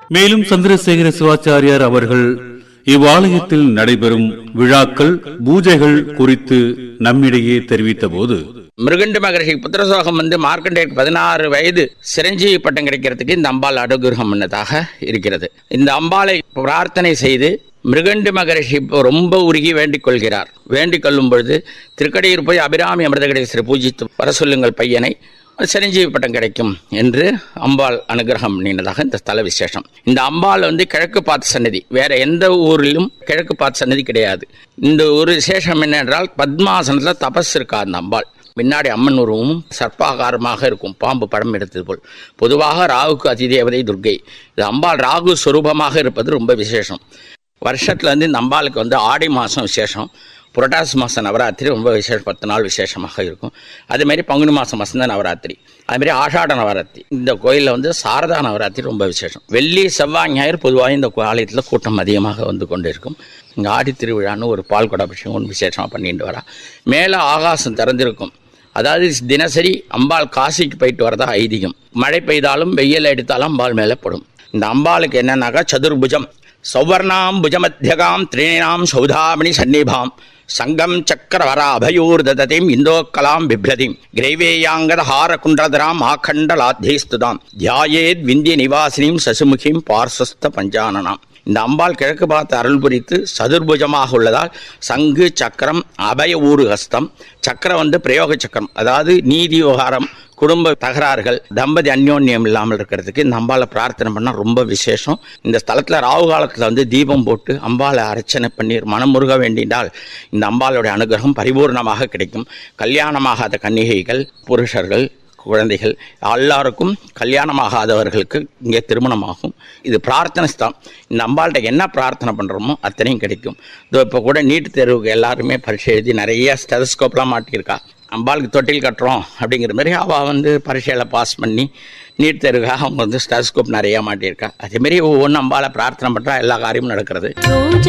மேலும் சந்திரசேகர சிவாச்சாரியார் அவர்கள் இவ்வாலயத்தில் நடைபெறும் விழாக்கள் பூஜைகள் குறித்து நம்மிடையே தெரிவித்த போது மிருகண்டு மகரிஷி புத்திரசோகம் வந்து மார்க்கண்டேயருக்கு பதினாறு வயது சிரஞ்சீவி பட்டம் கிடைக்கிறதுக்கு இந்த அம்பாள் அனுகிரகம் பண்ணதாக இருக்கிறது இந்த அம்பாளை பிரார்த்தனை செய்து மிருகண்டு மகரிஷி ரொம்ப உருகி வேண்டிக் கொள்கிறார் வேண்டிக் கொள்ளும் பொழுது திருக்கடையூர் போய் அபிராமி அமிர்தகடேஸ்வரி பூஜித்து வர சொல்லுங்கள் பையனை சிரஞ்சீவி பட்டம் கிடைக்கும் என்று அம்பாள் அனுகிரகம் பண்ணினதாக இந்த ஸ்தல விசேஷம் இந்த அம்பாள் வந்து கிழக்கு பார்த்த சன்னதி வேற எந்த ஊரிலும் கிழக்கு பார்த்த சன்னதி கிடையாது இந்த ஒரு விசேஷம் என்னென்றால் பத்மாசனத்தில் தபஸ் இருக்கா அந்த அம்பாள் பின்னாடி அம்மன் உருவமும் சர்ப்பாகாரமாக இருக்கும் பாம்பு படம் எடுத்தது போல் பொதுவாக ராகுக்கு அதிதேவதை துர்க்கை இது அம்பாள் ராகு சொரூபமாக இருப்பது ரொம்ப விசேஷம் வருஷத்துல வந்து இந்த அம்பாளுக்கு வந்து ஆடி மாதம் விசேஷம் புரட்டாசி மாதம் நவராத்திரி ரொம்ப விசேஷம் பத்து நாள் விசேஷமாக இருக்கும் அதேமாதிரி பங்குனி மாதம் வசந்த நவராத்திரி அதுமாதிரி ஆஷாட நவராத்திரி இந்த கோயிலில் வந்து சாரதா நவராத்திரி ரொம்ப விசேஷம் வெள்ளி செவ்வாய் ஞாயிறு பொதுவாக இந்த ஆலயத்தில் கூட்டம் அதிகமாக வந்து கொண்டு இருக்கும் இங்கே ஆடி திருவிழான்னு ஒரு பால் குட அபிஷேகம் ஒன்று விசேஷமாக பண்ணிட்டு வரா மேலே ஆகாசம் திறந்திருக்கும் அதாவது தினசரி அம்பாள் காசிக்கு போயிட்டு வரதா ஐதீகம் மழை பெய்தாலும் வெயில் அடித்தாலும் அம்பாள் மேலே படும் இந்த அம்பாளுக்கு என்னன்னாக்கா சதுர்புஜம் சௌவர்ணாம் புஜமத்தியகாம் திரிணாம் சௌதாமணி சன்னிபாம் சங்கம் சக்கரவர அபயூர் தததிம் இந்தோக்கலாம் பிப்ரதிம் கிரைவேயாங்கத ஹார குண்டதராம் ஆகண்டலாத்தேஸ்துதாம் தியாயேத் விந்திய நிவாசினியும் சசுமுகிம் பார்சஸ்த பஞ்சானனாம் இந்த அம்பாள் கிழக்கு பார்த்து அருள் புரித்து சதுர்புஜமாக உள்ளதால் சங்கு சக்கரம் அபய ஊரு ஹஸ்தம் சக்கரம் வந்து பிரயோக சக்கரம் அதாவது நீதி விவகாரம் குடும்ப தகராறுகள் தம்பதி அந்யோன்யம் இல்லாமல் இருக்கிறதுக்கு இந்த அம்பாளை பிரார்த்தனை பண்ணால் ரொம்ப விசேஷம் இந்த ஸ்தலத்தில் ராகு காலத்தில் வந்து தீபம் போட்டு அம்பாளை அர்ச்சனை பண்ணி மனமுருக வேண்டினால் இந்த அம்பாளுடைய அனுகிரகம் பரிபூர்ணமாக கிடைக்கும் கல்யாணமாகாத கன்னிகைகள் புருஷர்கள் குழந்தைகள் எல்லாருக்கும் கல்யாணமாகாதவர்களுக்கு இங்கே திருமணமாகும் இது பிரார்த்தனை ஸ்தலம் இந்த அம்பாள்கிட்ட என்ன பிரார்த்தனை பண்ணுறோமோ அத்தனையும் கிடைக்கும் இதோ இப்போ கூட நீட் தேர்வுக்கு எல்லாருமே பரீட்சை எழுதி நிறைய ஸ்டெதஸ்கோப்லாம் மாட்டியிருக்கா அம்பாளுக்கு தொட்டில் கட்டுறோம் அப்படிங்கிற மாதிரி அவள் வந்து பரீட்சையில் பாஸ் பண்ணி நீட் தேர்வுக்காக அவங்க வந்து ஸ்டெதஸ்கோப் நிறையா மாட்டியிருக்கா அதேமாரி ஒவ்வொன்றும் அம்பாளை பிரார்த்தனை பண்ணுறா எல்லா காரியமும் நடக்கிறது ரோஜா